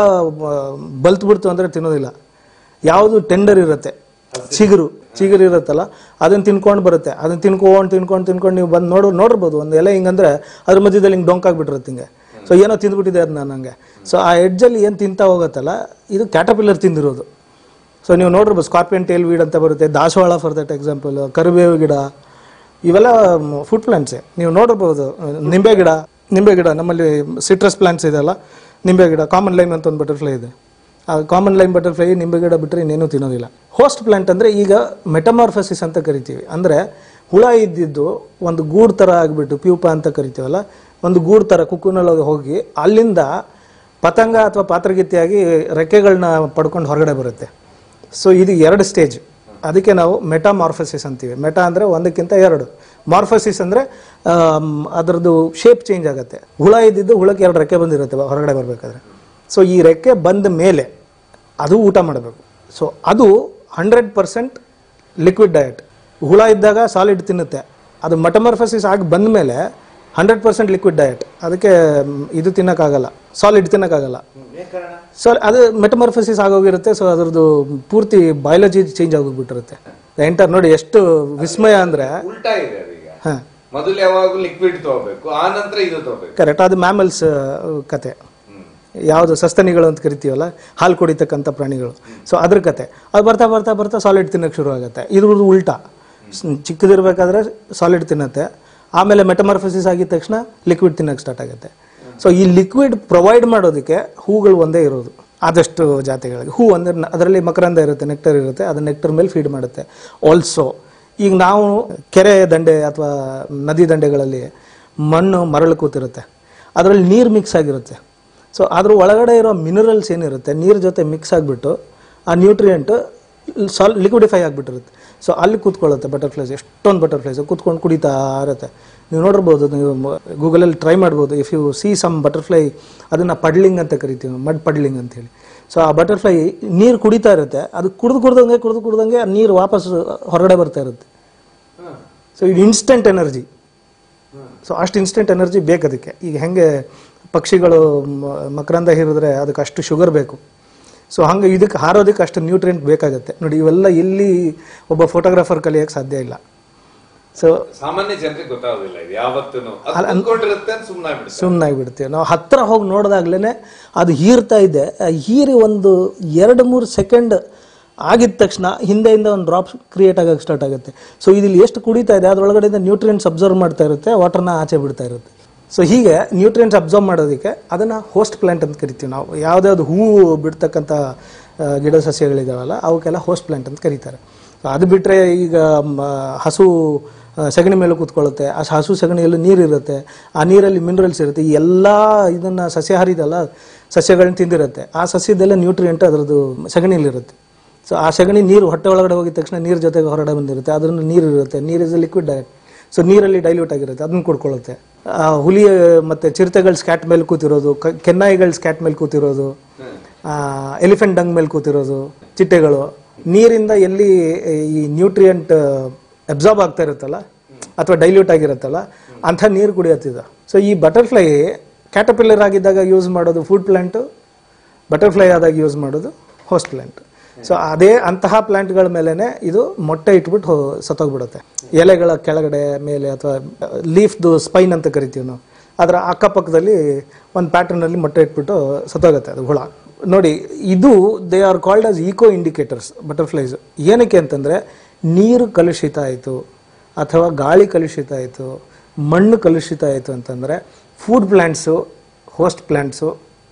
ಬಲ್ತು ಬಿಡ್ತು ಅಂದರೆ ತಿನ್ನೋದಿಲ್ಲ ಯಾವುದು ಟೆಂಡರ್ ಇರುತ್ತೆ ಚಿಗುರು ಚಿಗುರು ಇರುತ್ತಲ್ಲ ಅದನ್ನ ತಿನ್ಕೊಂಡು ಬರುತ್ತೆ ಅದನ್ನ ತಿನ್ಕೊಂಡು ತಿನ್ಕೊಂಡು ತಿನ್ಕೊಂಡು ನೀವು ಬಂದು ನೋಡ್ ನೋಡಿರ್ಬೋದು ಒಂದು ಎಲೆ ಹಿಂಗಂದ್ರೆ ಅದ್ರ ಮಧ್ಯದಲ್ಲಿ ಹಿಂಗೆ ಡೊಂಕಾಗ್ಬಿಟ್ಟಿರುತ್ತೆ ಹಿಂಗೆ ಸೊ ಏನೋ ತಿಂದ್ಬಿಟ್ಟಿದೆ ಅದು ನನಗೆ ಸೊ ಆ ಎಡ್ಜಲ್ಲಿ ಏನು ತಿಂತಾ ಹೋಗುತ್ತಲ್ಲ ಇದು ಕ್ಯಾಟಪಿಲ್ಲರ್ ತಿಂದಿರೋದು ಸೊ ನೀವು ನೋಡಿರ್ಬೋದು ಸ್ಕಾರ್ಪಿಯನ್ ಟೇಲ್ ವೀಡ್ ಅಂತ ಬರುತ್ತೆ ದಾಸವಾಳ ಫಾರ್ ದಟ್ ಎಕ್ಸಾಂಪಲ್ ಕರಿಬೇವು ಗಿಡ ಇವೆಲ್ಲ ಫುಡ್ ಪ್ಲಾಂಟ್ಸೇ ನೀವು ನೋಡಿರ್ಬೋದು ನಿಂಬೆ ಗಿಡ ನಿಂಬೆ ಗಿಡ ನಮ್ಮಲ್ಲಿ ಸಿಟ್ರಸ್ ಪ್ಲಾಂಟ್ಸ್ ಇದೆಯಲ್ಲ ನಿಂಬೆ ಗಿಡ ಕಾಮನ್ ಲೈಮ್ ಅಂತ ಒಂದು ಬಟರ್ಫ್ಲೈ ಇದೆ ಆ ಕಾಮನ್ ಲೈಮ್ ಬಟರ್ಫ್ಲೈ ನಿಂಬೆ ಗಿಡ ಬಿಟ್ಟರೆ ಇನ್ನೇನು ತಿನ್ನೋದಿಲ್ಲ ಹೋಸ್ಟ್ ಪ್ಲಾಂಟ್ ಅಂದರೆ ಈಗ ಮೆಟಮಾರ್ಫಸಿಸ್ ಅಂತ ಕರಿತೀವಿ ಅಂದರೆ ಹುಳ ಇದ್ದಿದ್ದು ಒಂದು ಗೂಡು ಥರ ಆಗಿಬಿಟ್ಟು ಪ್ಯೂಪ ಅಂತ ಕರಿತೀವಲ್ಲ ಒಂದು ಗೂಡು ಥರ ಕುಕ್ಕುನಲ್ಲಿ ಹೋಗಿ ಅಲ್ಲಿಂದ ಪತಂಗ ಅಥವಾ ಪಾತ್ರಗಿತ್ತಿಯಾಗಿ ರೆಕ್ಕೆಗಳನ್ನ ಪಡ್ಕೊಂಡು ಹೊರಗಡೆ ಬರುತ್ತೆ ಸೊ ಇದು ಎರಡು ಸ್ಟೇಜ್ ಅದಕ್ಕೆ ನಾವು ಮೆಟಾಮಾರ್ಫಸಿಸ್ ಅಂತೀವಿ ಮೆಟಾ ಅಂದರೆ ಒಂದಕ್ಕಿಂತ ಎರಡು ಮಾರ್ಫಸಿಸ್ ಅಂದರೆ ಅದರದ್ದು ಶೇಪ್ ಚೇಂಜ್ ಆಗುತ್ತೆ ಹುಳ ಇದ್ದಿದ್ದು ಹುಳಕ್ಕೆ ಎರಡು ರೆಕ್ಕೆ ಬಂದಿರುತ್ತೆ ಹೊರಗಡೆ ಬರಬೇಕಾದ್ರೆ ಸೊ ಈ ರೆಕ್ಕೆ ಬಂದ ಮೇಲೆ ಅದು ಊಟ ಮಾಡಬೇಕು ಸೊ ಅದು ಹಂಡ್ರೆಡ್ ಪರ್ಸೆಂಟ್ ಲಿಕ್ವಿಡ್ ಡಯಟ್ ಹುಳ ಇದ್ದಾಗ ಸಾಲಿಡ್ ತಿನ್ನುತ್ತೆ ಅದು ಮೆಟಮಾರ್ಫಸಿಸ್ ಆಗಿ ಬಂದ ಮೇಲೆ ಹಂಡ್ರೆಡ್ ಪರ್ಸೆಂಟ್ ಲಿಕ್ವಿಡ್ ಡಯಟ್ ಅದಕ್ಕೆ ಮ್, ಇದು ತಿನ್ನೋಕ್ಕಾಗಲ್ಲ ಸಾಲಿಡ್ ತಿನ್ನೋಕ್ಕಾಗಲ್ಲ ಸೊ ಅದು ಮೆಟಮಾರ್ಫಸಿಸ್ ಆಗೋಗಿರುತ್ತೆ ಸೊ ಅದ್ರದ್ದು ಪೂರ್ತಿ ಬಯಾಲಜಿ ಚೇಂಜ್ ಆಗೋಗ್ಬಿಟ್ಟಿರುತ್ತೆ ಎಂಟರ್ ನೋಡಿ ಎಷ್ಟು ವಿಸ್ಮಯ ಅಂದರೆ ಉಲ್ಟಾ ಇದೆ ಅದೀಗ ಹಾಂ ಮೊದಲು ಯಾವಾಗೂ ಲಿಕ್ವಿಡ್ ತಗೋಬೇಕು ಆ ನಂತರ ಇದು ತಗೋಬೇಕು ಕರೆಕ್ಟ್ ಅದು ಮ್ಯಾಮಲ್ಸ್ ಕತೆ ಯಾವುದು ಸಸ್ತನಿಗಳು ಅಂತ ಕರಿತೀವಲ್ಲ ಹಾಲು ಕುಡಿತಕ್ಕಂಥ ಪ್ರಾಣಿಗಳು ಸೊ ಅದ್ರ ಕತೆ ಅದು ಬರ್ತಾ ಬರ್ತಾ ಬರ್ತಾ ಸಾಲಿಡ್ ತಿನ್ನಕ್ಕೆ ಶುರು ಆಗುತ್ತೆ ಇದ್ರದ್ದು ಉಲ್ಟಾ ಸ್- ಚಿಕ್ಕದಿರ್ಬೇಕಾದ್ರೆ ಸಾಲಿಡ್ ತಿನ್ನತ್ತೆ ಆಮೇಲೆ ಮೆಟಮಾರ್ಫಸಿಸ್ ಆಗಿದ ತಕ್ಷಣ ಲಿಕ್ವಿಡ್ ತಿನ್ನಕ್ಕೆ ಸ್ಟಾರ್ಟ್ ಆಗುತ್ತೆ ಸೊ ಈ ಲಿಕ್ವಿಡ್ ಪ್ರೊವೈಡ್ ಮಾಡೋದಕ್ಕೆ ಹೂಗಳು ಒಂದೇ ಇರೋದು ಆದಷ್ಟು ಜಾತಿಗಳಿಗೆ ಹೂ ಅಂದರೆ ಅದರಲ್ಲಿ ಮಕರಂದ ಇರುತ್ತೆ ನೆಕ್ಟರ್ ಇರುತ್ತೆ ಅದು ನೆಕ್ಟರ್ ಮೇಲೆ ಫೀಡ್ ಮಾಡುತ್ತೆ ಆಲ್ಸೋ ಈಗ ನಾವು ಕೆರೆ ದಂಡೆ ಅಥವಾ ನದಿ ದಂಡೆಗಳಲ್ಲಿ ಮಣ್ಣು ಮರಳು ಕೂತಿರುತ್ತೆ ಅದರಲ್ಲಿ ನೀರು ಮಿಕ್ಸ್ ಆಗಿರುತ್ತೆ ಸೊ ಅದ್ರ ಒಳಗಡೆ ಇರೋ ಮಿನರಲ್ಸ್ ಏನಿರುತ್ತೆ ನೀರು ಜೊತೆ ಮಿಕ್ಸ್ ಆಗಿಬಿಟ್ಟು ಆ ನ್ಯೂಟ್ರಿಯೆಂಟ್ ಸಾಲ್ ಲಿಕ್ವಿಡಿಫೈ ಆಗಿಬಿಟ್ಟಿರುತ್ತೆ ಸೊ ಅಲ್ಲಿ ಕೂತ್ಕೊಳ್ಳುತ್ತೆ ಬಟರ್ಫ್ಲೈಸ್ ಎಷ್ಟೊಂದು ಬಟರ್ಫ್ಲೈಸ್ ಕೂತ್ಕೊಂಡು ಕುಡಿತಾ ಇರುತ್ತೆ ನೀವು ನೋಡಿರ್ಬೋದು ನೀವು ಗೂಗಲಲ್ಲಿ ಟ್ರೈ ಮಾಡ್ಬೋದು if you see some butterfly ಅದನ್ನು ಪಡ್ಲಿಂಗ್ ಅಂತ ಕರಿತೀವಿ ಮಡ್ ಪಡ್ಲಿಂಗ್ ಅಂತ ಹೇಳಿ ಸೊ ಆ ಬಟರ್ಫ್ಲೈ ನೀರು ಕುಡಿತಾ ಇರುತ್ತೆ ಅದು ಕುಡ್ದು ಕುಡ್ದಂಗೆ ಕುಡ್ದು ಕುಡ್ದಂಗೆ ಆ ನೀರು ವಾಪಸ್ ಹೊರಗಡೆ ಬರ್ತಾ ಇರುತ್ತೆ ಸೊ ಇದು ಇನ್ಸ್ಟೆಂಟ್ ಎನರ್ಜಿ ಸೊ ಅಷ್ಟು ಇನ್ಸ್ಟೆಂಟ್ ಎನರ್ಜಿ ಬೇಕು ಅದಕ್ಕೆ ಈಗ ಹೆಂಗೆ ಪಕ್ಷಿಗಳು ಮ- ಮಕರಂದ ಹೀರಿದ್ರೆ ಅದಕ್ಕೆ ಅಷ್ಟು ಶುಗರ್ ಬೇಕು ಸೊ ಹಂಗೆ ಇದಕ್ಕೆ ಹಾರೋದಕ್ಕೆ ಅಷ್ಟು ನ್ಯೂಟ್ರಿಯೆಂಟ್ ಬೇಕಾಗುತ್ತೆ ನೋಡಿ ಇವೆಲ್ಲ ಎಲ್ಲಿ ಒಬ್ಬ ಫೋಟೋಗ್ರಾಫರ್ ಕಲಿಯೋಕ್ಕೆ ಸಾಧ್ಯ ಇಲ್ಲ ಸೊ ಸಾಮಾನ್ಯ ಜನರಿಗೆ ಗೊತ್ತಾಗೋದಿಲ್ಲ ಇದು ಯಾವತ್ತೂ ಅದು ಅಂದ್ಕೊಂಡಿರುತ್ತೆ ಅಂತ ಸುಮ್ಮನೆ ಬಿಡುತ್ತೆ ಸುಮ್ಮನೆ ಆಗಿಬಿಡ್ತೀವಿ ನಾವು ಹತ್ತಿರ ಹೋಗಿ ನೋಡಿದಾಗ್ಲೇ ಅದು ಹೀರ್ತಾ ಇದೆ ಆ ಹೀರಿ ಒಂದು ಎರಡು ಮೂರು ಸೆಕೆಂಡ್ ಆಗಿದ ತಕ್ಷಣ ಹಿಂದೆಯಿಂದ ಒಂದು ಡ್ರಾಪ್ ಕ್ರಿಯೇಟ್ ಆಗಕ್ಕೆ ಸ್ಟಾರ್ಟ್ ಆಗುತ್ತೆ ಸೊ ಇದಿಲ್ಲಿ ಎಷ್ಟು ಕುಡಿತಾ ಇದೆ ಅದರೊಳಗಡೆಯಿಂದ ನ್ಯೂಟ್ರಿಯೆಂಟ್ಸ್ ಅಬ್ಸರ್ವ್ ಮಾಡ್ತಾ ಇರುತ್ತೆ ವಾಟರ್ನ ಆಚೆ ಬಿಡ್ತಾ ಇರುತ್ತೆ ಸೊ ಹೀಗೆ ನ್ಯೂಟ್ರಿಯೆಂಟ್ಸ್ ಅಬ್ಸರ್ವ್ ಮಾಡೋದಕ್ಕೆ ಅದನ್ನು ಹೋಸ್ಟ್ ಪ್ಲಾಂಟ್ ಅಂತ ಕರಿತೀವಿ ನಾವು ಯಾವುದ್ಯಾವ್ದು ಹೂವು ಬಿಡ್ತಕ್ಕಂಥ ಆ, ಗಿಡ ಸಸ್ಯಗಳಿದಾವಲ್ಲ ಅವಕ್ಕೆಲ್ಲ ಹೋಸ್ಟ್ ಪ್ಲಾಂಟ್ ಅಂತ ಕರೀತಾರೆ ಸೊ ಅದು ಬಿಟ್ಟರೆ ಈಗ ಮ, ಹಸು ಆ, ಸಗಣಿ ಮೇಲೆ ಕೂತ್ಕೊಳ್ಳುತ್ತೆ ಆ ಹಸು ಸಗಣಿಯಲ್ಲಿ ನೀರಿರುತ್ತೆ ಆ ನೀರಲ್ಲಿ ಮಿನರಲ್ಸ್ ಇರುತ್ತೆ ಈ ಎಲ್ಲ ಇದನ್ನು ಸಸ್ಯಾಹಾರಿ ಇದಲ್ಲ ಸಸ್ಯಗಳನ್ನ ತಿಂದಿರುತ್ತೆ ಆ ಸಸ್ಯದೆಲ್ಲ ನ್ಯೂಟ್ರಿಯೆಂಟ್ ಅದರದ್ದು ಸಗಣಿಯಲ್ಲಿರುತ್ತೆ ಸೊ ಆ ಸಗಣಿ ನೀರು ಹೊಟ್ಟೆ ಒಳಗಡೆ ಹೋಗಿದ ತಕ್ಷಣ ನೀರು ಜೊತೆಗೆ ಹೊರಗಡೆ ಬಂದಿರುತ್ತೆ ಅದನ್ನು ನೀರು ಇರುತ್ತೆ ನೀರು ಇಸ್ ಲಿಕ್ವಿಡ್ ಡಯಟ್ ಸೊ ನೀರಲ್ಲಿ ಡೈಲ್ಯೂಟ್ ಆಗಿರುತ್ತೆ ಅದನ್ನು ಕುಡ್ಕೊಳ್ಳುತ್ತೆ ಆ ಹುಲಿ ಮತ್ತು ಚಿರತೆಗಳು ಸ್ಕ್ಯಾಟ್ ಮೇಲೆ ಕೂತಿರೋದು ಕ- ಕೆನ್ನಾಯಿಗಳು ಸ್ಕ್ಯಾಟ್ ಮೇಲೆ ಕೂತಿರೋದು ಎಲಿಫೆಂಟ್ ಡಂಗ್ ಮೇಲೆ ಕೂತಿರೋದು ಚಿಟ್ಟೆಗಳು ನೀರಿಂದ ಎಲ್ಲಿ ಈ ನ್ಯೂಟ್ರಿಯೆಂಟ್ ಅಬ್ಸಾರ್ಬ್ ಆಗ್ತಾ ಇರುತ್ತಲ್ಲ ಅಥವಾ ಡೈಲ್ಯೂಟ್ ಆಗಿರುತ್ತಲ್ಲ ಅಂಥ ನೀರು ಕುಡಿಯತ್ತಿದ ಸೊ ಈ ಬಟರ್ಫ್ಲೈ ಕ್ಯಾಟಪಿಲ್ಲರ್ ಆಗಿದ್ದಾಗ ಯೂಸ್ ಮಾಡೋದು ಫುಡ್ ಪ್ಲಾಂಟು ಬಟರ್ಫ್ಲೈ ಆದಾಗ ಯೂಸ್ ಮಾಡೋದು ಹೋಸ್ಟ್ ಪ್ಲಾಂಟ್ ಸೊ ಅದೇ ಅಂತಹ ಪ್ಲಾಂಟ್ಗಳ ಮೇಲೆನೆ ಇದು ಮೊಟ್ಟೆ ಇಟ್ಬಿಟ್ಟು ಹೋ- ಸತ್ತೋಗ್ಬಿಡುತ್ತೆ ಎಲೆಗಳ ಕೆಳಗಡೆ ಮೇಲೆ ಅಥವಾ ಲೀಫ್ದು ಸ್ಪೈನ್ ಅಂತ ಕರಿತೀವಿ ನಾವು ಅದರ ಅಕ್ಕಪಕ್ಕದಲ್ಲಿ ಒಂದು ಪ್ಯಾಟರ್ನಲ್ಲಿ ಮೊಟ್ಟೆ ಇಟ್ಬಿಟ್ಟು ಸತ್ತೋಗುತ್ತೆ ಅದು ಹುಳ ನೋಡಿ ಇದು they are called as eco indicators butterflies ಏನಕ್ಕೆ ಅಂತಂದರೆ ನೀರು ಕಲುಷಿತ ಆಯಿತು ಅಥವಾ ಗಾಳಿ ಕಲುಷಿತ ಆಯಿತು ಮಣ್ಣು ಕಲುಷಿತ ಆಯಿತು ಅಂತಂದರೆ ಫುಡ್ ಪ್ಲ್ಯಾಂಟ್ಸು ಹೋಸ್ಟ್ ಪ್ಲ್ಯಾಂಟ್ಸು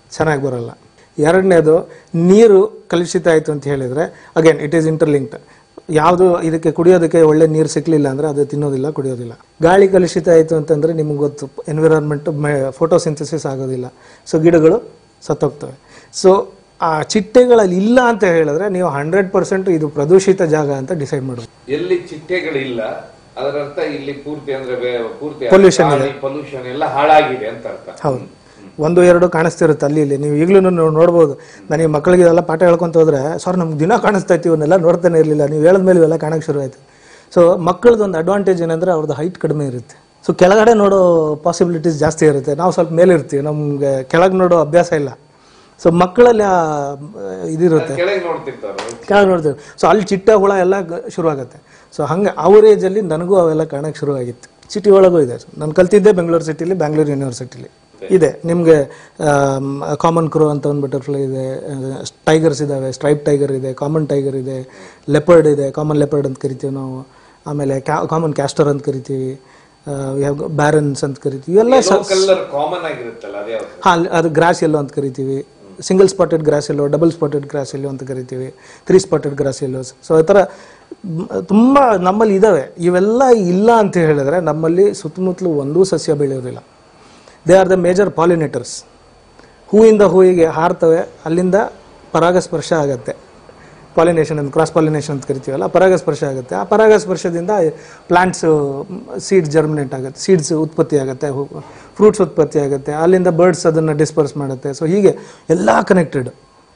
ಚೆನ್ನಾಗಿ ಬರಲ್ಲ ಎರಡನೇದು ನೀರು ಕಲುಷಿತ ಆಯಿತು ಅಂತ ಹೇಳಿದರೆ ಅಗೇನ್ ಇಟ್ ಈಸ್ ಇಂಟರ್ಲಿಂಕ್ಡ್ ಯಾವುದು ಇದಕ್ಕೆ ಕುಡಿಯೋದಕ್ಕೆ ಒಳ್ಳೆ ನೀರು ಸಿಕ್ಕಲಿಲ್ಲ ಅಂದರೆ ಅದು ತಿನ್ನೋದಿಲ್ಲ ಕುಡಿಯೋದಿಲ್ಲ ಗಾಳಿ ಕಲುಷಿತ ಆಯಿತು ಅಂತಂದರೆ ನಿಮ್ಗೆ ಗೊತ್ತು ಎನ್ವಿರಾನ್ಮೆಂಟ್ ಫೋಟೋಸಿಂಥಸಿಸ್ ಆಗೋದಿಲ್ಲ ಸೊ ಗಿಡಗಳು ಸತ್ತೋಗ್ತವೆ ಸೊ ಆ ಚಿಟ್ಟೆಗಳಲ್ಲಿ ಇಲ್ಲ ಅಂತ ಹೇಳಿದ್ರೆ ನೀವು ಹಂಡ್ರೆಡ್ ಪರ್ಸೆಂಟ್ ಇದು ಪ್ರದೂಷಿತ ಜಾಗ ಅಂತ ಡಿಸೈಡ್ ಮಾಡೋದು ಎಲ್ಲಿ ಚಿಟ್ಟೆಗಳಿಲ್ಲ ಅದರ ಅರ್ಥ ಇಲ್ಲಿ ಪೂರ್ತಿ ಅಂದ್ರೆ ಬೇ- ಪೂರ್ತಿ Pollution ಪೊಲ್ಯೂಷನ್ ಎಲ್ಲ ಹಾಳಾಗಿದೆ ಅಂತ ಅರ್ಥ ಹೌದು ಒಂದು ಎರಡು ಕಾಣಿಸ್ತಿರುತ್ತೆ ಅಲ್ಲಿ ಇಲ್ಲಿ ನೀವು ಈಗಲೂ ನೋಡ್ಬೋದು ನನಗೆ ಮಕ್ಕಳಿಗೆ ಎಲ್ಲ ಪಾಠ ಹೇಳ್ಕೊಂತ ಹೋದ್ರೆ ಸರ್ ನಮ್ಗೆ ದಿನ ಕಾಣಿಸ್ತಾ ಇತ್ತು ಇವನ್ನೆಲ್ಲ ನೋಡ್ತಾನೆ ಇರಲಿಲ್ಲ ನೀವು ಹೇಳಿದ್ಮೇಲೆ ಇವೆಲ್ಲ ಕಾಣಕ್ಕೆ ಶುರು ಆಯ್ತು ಸೊ ಮಕ್ಕಳದ್ದು ಒಂದು ಅಡ್ವಾಂಟೇಜ್ ಏನಂದ್ರೆ ಅವ್ರದ್ದು ಹೈಟ್ ಕಡಿಮೆ ಇರುತ್ತೆ ಸೊ ಕೆಳಗಡೆ ನೋಡೋ ಪಾಸಿಬಿಲಿಟೀಸ್ ಜಾಸ್ತಿ ಇರುತ್ತೆ ನಾವು ಸ್ವಲ್ಪ ಮೇಲೆ ಇರ್ತೀವಿ ನಮ್ಗೆ ಕೆಳಗೆ ನೋಡೋ ಅಭ್ಯಾಸ ಇಲ್ಲ ಸೊ ಮಕ್ಕಳಲ್ಲಿ ಆ ಇದಿರುತ್ತೆ ಕೆಳಗೆ ನೋಡ್ತಿರ್ತಾರ ಕೆಳಗೆ ನೋಡ್ತೀವಿ ಸೊ ಅಲ್ಲಿ ಚಿಟ್ಟ ಹುಳ ಎಲ್ಲ ಗ- ಶುರುವಾಗುತ್ತೆ ಸೊ ಹಂಗೆ ಅವ್ರ ಏಜಲ್ಲಿ ನನಗೂ ಅವೆಲ್ಲ ಕಾಣಕ್ಕೆ ಶುರುವಾಗಿತ್ತು ಸಿಟಿ ಒಳಗೂ ಇದೆ ನಾನು ಕಲ್ತಿದ್ದೆ ಬೆಂಗಳೂರು ಸಿಟಿಲಿ ಬ್ಯಾಂಗ್ಳೂರು ಯೂನಿವರ್ಸಿಟಿಲಿ ಇದೆ ನಿಮಗೆ ಕಾಮನ್ ಕ್ರೋ ಅಂತ ಒಂದು ಬಟರ್ಫ್ಲೈ ಇದೆ ಟೈಗರ್ಸ್ ಇದ್ದಾವೆ ಸ್ಟ್ರೈಪ್ ಟೈಗರ್ ಇದೆ ಕಾಮನ್ ಟೈಗರ್ ಇದೆ ಲೆಪರ್ಡ್ ಇದೆ ಕಾಮನ್ ಲೆಪರ್ಡ್ ಅಂತ ಕರಿತೀವಿ ನಾವು ಆಮೇಲೆ ಕಾಮನ್ ಕ್ಯಾಸ್ಟರ್ ಅಂತ ಕರಿತೀವಿ ಬ್ಯಾರನ್ಸ್ ಅಂತ ಕರಿತೀವಿ ಇವೆಲ್ಲ ಸ- ಕಲರ್ ಕಾಮನ್ ಆಗಿರುತ್ತಲ್ಲ ಅದೇ ಯಾವ್ದು ಹಾ ಅಲ್ಲಿ ಅದು ಗ್ರಾಸ್ ಎಲ್ಲೋ ಅಂತ ಕರಿತೀವಿ single spotted grass yellow double spotted grass yellow ಅಂತ ಕರಿತೀವಿ three spotted grass yellows so ಈ ಥರ ಮ್, ತುಂಬ ನಮ್ಮಲ್ಲಿ ಇದ್ದಾವೆ ಇವೆಲ್ಲ ಇಲ್ಲ ಅಂತ ಹೇಳಿದ್ರೆ ನಮ್ಮಲ್ಲಿ ಸುತ್ತಮುತ್ತಲು ಒಂದೂ ಸಸ್ಯ ಬೆಳೆಯೋದಿಲ್ಲ they are the major pollinators ಹೂವಿಂದ ಹೂವಿಗೆ ಹಾರ್ತವೆ ಅಲ್ಲಿಂದ ಪರಾಗಸ್ಪರ್ಶ ಆಗತ್ತೆ ಪಾಲಿನೇಷನ್ ಅಂತ ಕ್ರಾಸ್ ಪಾಲಿನೇಷನ್ ಅಂತ ಕರಿತೀವಲ್ಲ ಪರಾಗಸ್ಪರ್ಶ ಆಗುತ್ತೆ ಆ ಪರಾಗಸ್ಪರ್ಶದಿಂದ ಪ್ಲಾಂಟ್ಸ್ ಸೀಡ್ಸ್ ಜರ್ಮಿನೇಟ್ ಆಗುತ್ತೆ ಸೀಡ್ಸ್ ಉತ್ಪತ್ತಿ ಆಗುತ್ತೆ ಫ್ರೂಟ್ಸ್ ಉತ್ಪತ್ತಿ ಆಗುತ್ತೆ ಅಲ್ಲಿಂದ ಬರ್ಡ್ಸ್ ಅದನ್ನು ಡಿಸ್ಪರ್ಸ್ ಮಾಡುತ್ತೆ ಸೊ ಹೀಗೆ ಎಲ್ಲ ಕನೆಕ್ಟೆಡ್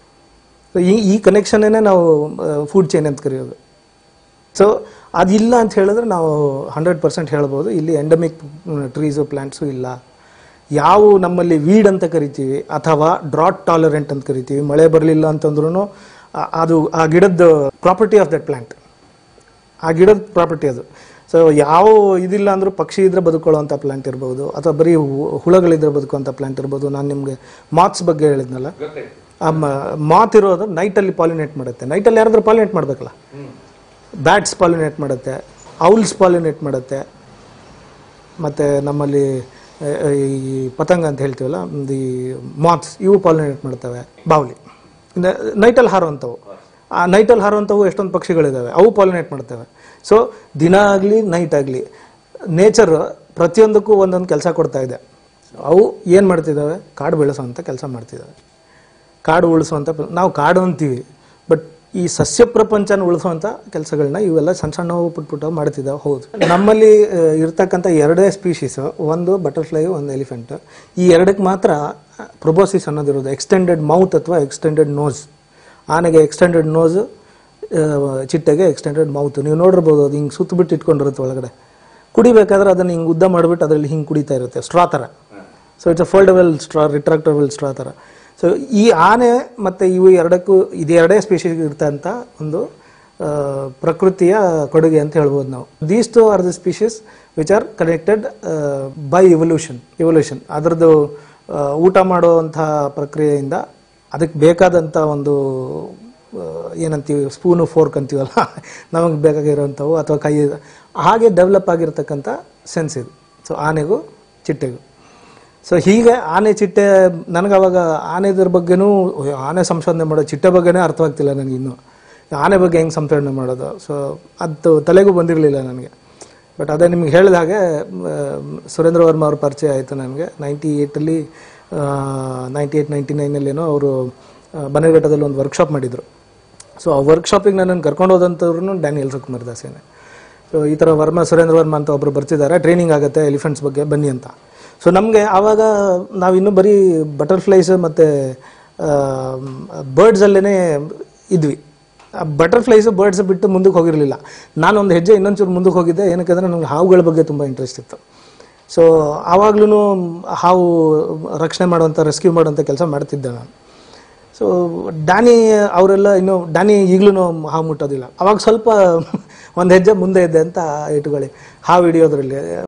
ಈ ಈ ಕನೆಕ್ಷನ್ನೇ ನಾವು ಫುಡ್ ಚೈನ್ ಅಂತ ಕರೆಯೋದು ಸೊ ಅದಿಲ್ಲ ಅಂತ ಹೇಳಿದ್ರೆ ನಾವು ಹಂಡ್ರೆಡ್ ಪರ್ಸೆಂಟ್ ಹೇಳ್ಬೋದು ಇಲ್ಲಿ ಎಂಡಮಿಕ್ ಟ್ರೀಸು ಪ್ಲಾಂಟ್ಸು ಇಲ್ಲ ಯಾವ ನಮ್ಮಲ್ಲಿ ವೀಡ್ ಅಂತ ಕರಿತೀವಿ ಅಥವಾ ಡ್ರಾಟ್ ಟಾಲರೆಂಟ್ ಅಂತ ಕರಿತೀವಿ ಮಳೆ ಬರಲಿಲ್ಲ ಅಂತಂದ್ರೂ ಅದು ಆ ಗಿಡದ ಪ್ರಾಪರ್ಟಿ ಆಫ್ ದಟ್ ಪ್ಲಾಂಟ್ ಆ ಗಿಡದ ಪ್ರಾಪರ್ಟಿ ಅದು ಸೊ ಯಾವ ಇದಿಲ್ಲ ಅಂದ್ರೂ ಪಕ್ಷಿ ಇದ್ರೆ ಬದುಕೊಳ್ಳುವಂಥ ಪ್ಲಾಂಟ್ ಇರ್ಬೋದು ಅಥವಾ ಬರೀ ಹು- ಹುಳಗಳಿದ್ರೆ ಬದುಕುವಂಥ ಪ್ಲಾಂಟ್ ಇರ್ಬೋದು ನಾನು ನಿಮಗೆ ಮಾತ್ಸ್ ಬಗ್ಗೆ ಹೇಳಿದ್ನಲ್ಲ ಗೊತ್ತಾಯ್ತು ಆ ಮಾತ್ ಇರೋದು ನೈಟಲ್ಲಿ ಪಾಲಿನೇಟ್ ಮಾಡುತ್ತೆ ನೈಟಲ್ಲಿ ಯಾರಾದ್ರೂ ಪಾಲಿನೇಟ್ ಮಾಡಬೇಕಲ್ಲ ಬ್ಯಾಟ್ಸ್ ಪಾಲಿನೇಟ್ ಮಾಡುತ್ತೆ ಔಲ್ಸ್ ಪಾಲಿನೇಟ್ ಮಾಡುತ್ತೆ ಮತ್ತು ನಮ್ಮಲ್ಲಿ ಆ, ಈ ಪತಂಗ ಅಂತ ಹೇಳ್ತೀವಲ್ಲ ದಿ ಮಾತ್ಸ್ ಇವು ಪಾಲಿನೇಟ್ ಮಾಡ್ತವೆ ಬಾವಲಿ ನೈಟಲ್ಲಿ ಹಾರುವಂಥವು ಆ ನೈಟಲ್ಲಿ ಹಾರುವಂಥವು ಎಷ್ಟೊಂದು ಪಕ್ಷಿಗಳಿದ್ದಾವೆ ಅವು ಪಾಲಿನೇಟ್ ಮಾಡ್ತವೆ ಸೊ ದಿನ ಆಗಲಿ ನೈಟ್ ಆಗಲಿ ನೇಚರ್ ಪ್ರತಿಯೊಂದಕ್ಕೂ ಒಂದೊಂದು ಕೆಲಸ ಕೊಡ್ತಾ ಇದೆ ಅವು ಏನು ಮಾಡ್ತಿದ್ದಾವೆ ಕಾಡು ಬೆಳೆಸೋವಂಥ ಕೆಲಸ ಮಾಡ್ತಿದ್ದಾವೆ ಕಾಡು ಉಳಿಸುವಂಥ ಪ್ರ- ನಾವು ಕಾಡು ಅಂತೀವಿ ಬಟ್ ಈ ಸಸ್ಯ ಪ್ರಪಂಚನ ಉಳಿಸುವಂಥ ಕೆಲಸಗಳನ್ನ ಇವೆಲ್ಲ ಸಣ್ಣ ಸಣ್ಣವು ಪುಟ್ ಪುಟ್ಟವು ಮಾಡ್ತಿದ್ದಾವೆ ಹೌದು ನಮ್ಮಲ್ಲಿ ಆ, ಇರ್ತಕ್ಕಂಥ ಎರಡೇ ಸ್ಪೀಶೀಸ್ ಒಂದು ಬಟರ್ಫ್ಲೈ ಒಂದು ಎಲಿಫೆಂಟ್ ಈ ಎರಡಕ್ಕೆ ಮಾತ್ರ ಪ್ರೊಬೋಸಿಸ್ ಅನ್ನೋದಿರೋದು ಎಕ್ಸ್ಟೆಂಡೆಡ್ ಮೌತ್ ಅಥವಾ ಎಕ್ಸ್ಟೆಂಡೆಡ್ ನೋಸ್ ಆನೆಗೆ ಎಕ್ಸ್ಟೆಂಡೆಡ್ ನೋಸ್ ಚಿಟ್ಟೆಗೆ ಎಕ್ಸ್ಟೆಂಡೆಡ್ ಮೌತ್ ನೀವು ನೋಡಿರ್ಬೋದು ಅದು ಹಿಂಗೆ ಸುತ್ತಬಿಟ್ಟು ಇಟ್ಕೊಂಡಿರುತ್ತೆ ಒಳಗಡೆ ಕುಡಿಬೇಕಾದ್ರೆ ಅದನ್ನು ಹಿಂಗೆ ಉದ್ದ ಮಾಡಿಬಿಟ್ಟು ಅದರಲ್ಲಿ ಹಿಂಗೆ ಕುಡಿತಾ ಇರುತ್ತೆ ಸ್ಟ್ರಾ ಥರ so it's a foldable straw retractable straw ಥರ ಸೊ ಈ ಆನೆ ಮತ್ತು ಇವು ಎರಡಕ್ಕೂ ಇದು ಎರಡೇ ಸ್ಪೀಶೀಸ್ ಇರ್ತಂಥ ಒಂದು ಆ, ಪ್ರಕೃತಿಯ ಕೊಡುಗೆ ಅಂತ ಹೇಳ್ಬೋದು ನಾವು these two are the species which are connected by evolution evolution ಅದರದ್ದು ಆ, ಊಟ ಮಾಡುವಂಥ ಪ್ರಕ್ರಿಯೆಯಿಂದ ಅದಕ್ಕೆ ಬೇಕಾದಂಥ ಒಂದು ಆ, ಏನಂತೀವಿ ಸ್ಪೂನು ಫೋರ್ಕ್ ಅಂತೀವಲ್ಲ ನಮಗೆ ಬೇಕಾಗಿರೋಂಥವು ಅಥವಾ ಕೈ ಹಾಗೆ ಡೆವಲಪ್ ಆಗಿರ್ತಕ್ಕಂಥ ಸೆನ್ಸ್ ಇದು ಸೊ ಆನೆಗೂ ಚಿಟ್ಟೆಗೂ ಸೊ ಹೀಗೆ ಆನೆ ಚಿಟ್ಟೆ ನನಗೆ ಅವಾಗ ಆನೆದ್ರ ಬಗ್ಗೆನೂ ಅಯ್ಯೋ, ಆನೆ ಸಂಶೋಧನೆ ಮಾಡೋದು ಚಿಟ್ಟೆ ಬಗ್ಗೆನೇ ಅರ್ಥವಾಗ್ತಿಲ್ಲ ನನಗೆ ಇನ್ನೂ ಆನೆ ಬಗ್ಗೆ ಹೆಂಗೆ ಸಂಶೋಧನೆ ಮಾಡೋದು ಸೊ ಅದು ತಲೆಗೂ ಬಂದಿರಲಿಲ್ಲ ನನಗೆ ಬಟ್ ಅದೇ ನಿಮ್ಗೆ ಹೇಳಿದ ಹಾಗೆ ಮ, ಸುರೇಂದ್ರ ವರ್ಮ ಅವ್ರ ಪರಿಚಯ ಆಯಿತು ನನಗೆ ನೈಂಟಿ ಏಯ್ಟಲ್ಲಿ ನೈಂಟಿ ಏಯ್ಟ್ ನೈಂಟಿ ನೈನಲ್ಲೇನೋ ಅವರು ಬನ್ನೇಘಟ್ಟದಲ್ಲಿ ಒಂದು ವರ್ಕ್ಶಾಪ್ ಮಾಡಿದರು ಸೊ ಆ ವರ್ಕ್ಶಾಪಿಗೆ ನನ್ನನ್ನು ಕರ್ಕೊಂಡು ಹೋದಂಥವ್ರು ಡ್ಯಾನಿಯಲ್ ಸುಕುಮಾರ್ ದಾಸೇನೆ ಸೊ ಈ ಥರ ವರ್ಮ ಸುರೇಂದ್ರ ವರ್ಮ ಅಂತ ಒಬ್ಬರು ಬರ್ತಿದ್ದಾರೆ ಟ್ರೈನಿಂಗ್ ಆಗುತ್ತೆ ಎಲಿಫೆಂಟ್ಸ್ ಬಗ್ಗೆ ಬನ್ನಿ ಅಂತ ಸೊ ನಮಗೆ ಆವಾಗ ನಾವಿನ್ನೂ ಬರೀ ಬಟರ್ಫ್ಲೈಸ್ ಮತ್ತು ಬರ್ಡ್ಸಲ್ಲೇ ಇದ್ವಿ ಬಟರ್ಫ್ಲೈಸ್ ಬರ್ಡ್ಸ್ ಬಿಟ್ಟು ಮುಂದಕ್ಕೆ ಹೋಗಿರಲಿಲ್ಲ ನಾನು ಒಂದು ಹೆಜ್ಜೆ ಇನ್ನೊಂಚೂರು ಮುಂದಕ್ಕೆ ಹೋಗಿದ್ದೆ ಏನಕ್ಕೆ ನನಗೆ ಹಾವುಗಳ ಬಗ್ಗೆ ತುಂಬ ಇಂಟ್ರೆಸ್ಟ್ ಇತ್ತು ಸೊ ಆವಾಗ್ಲೂ ಹಾವು ರಕ್ಷಣೆ ಮಾಡುವಂಥ ರೆಸ್ಕ್ಯೂ ಮಾಡುವಂಥ ಕೆಲಸ ಮಾಡ್ತಿದ್ದೆ ನಾನು ಸೊ ಡ್ಯಾನಿ ಅವರೆಲ್ಲ ಇನ್ನು ಡ್ಯಾನಿ ಈಗಲೂ ಹಾವು ಮುಟ್ಟೋದಿಲ್ಲ ಅವಾಗ ಸ್ವಲ್ಪ ಒಂದು ಹೆಜ್ಜೆ ಮುಂದೆ ಇದ್ದೆ ಅಂತ ಇಟ್ಕೊಳ್ಳಿ ಹಾವು ಹಿಡಿಯೋದ್ರಲ್ಲಿ